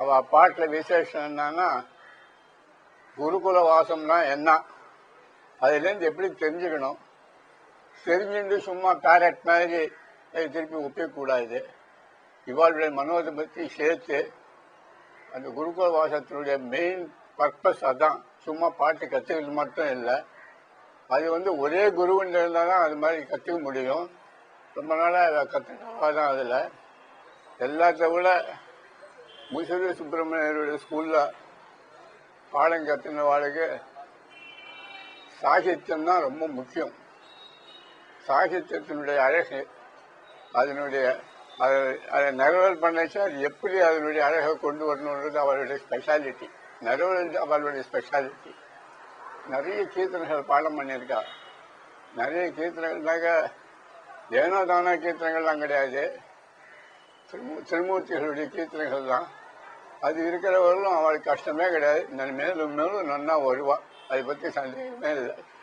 அவள் பாட்டில் விசேஷம் என்னன்னா குருகுல வாசம்னா என்ன அதுலேருந்து எப்படி தெரிஞ்சுக்கணும் தெரிஞ்சுட்டு சும்மா பேரட் மாதிரி அதை திருப்பி ஒப்பிக்கக்கூடாது இவாளுடைய மனோதை பற்றி சேர்த்து அந்த குருகுல வாசத்தினுடைய மெயின் பர்பஸ் அதான் சும்மா பாட்டு கற்றுக்கிறது மட்டும் இல்லை அது வந்து ஒரே குருவின் இருந்தால் தான் அது மாதிரி கற்றுக்க முடியும் ரொம்ப நாளாக கற்றுக்கவா தான் அதில் எல்லாத்த விட முசுரி சுப்பிரமணியருடைய ஸ்கூலில் பாடம் கற்றுன வாழ்க்கை சாகித்யம் தான் ரொம்ப முக்கியம் சாகித்யத்தினுடைய அழகு அதனுடைய அதை அதை நிறுவல் பண்ணிச்சு அது எப்படி அதனுடைய அழகை கொண்டு வரணுன்றது அவருடைய ஸ்பெஷாலிட்டி நிறுவல் அவளுடைய ஸ்பெஷாலிட்டி நிறைய கீர்த்தனைகள் பாடம் பண்ணியிருக்கா நிறைய கீர்த்தனைகள்னாக்க ஏனோ தானோ கீர்த்தனைகள்லாம் கிடையாது திருமூ திருமூர்த்திகளுடைய கீர்த்தனைகள் தான் அது இருக்கிறவர்களும் அவளுக்கு கஷ்டமே கிடையாது நான் மேலும் மேலும் நன்னா வருவா அதை பற்றி சந்தேகமே இல்லை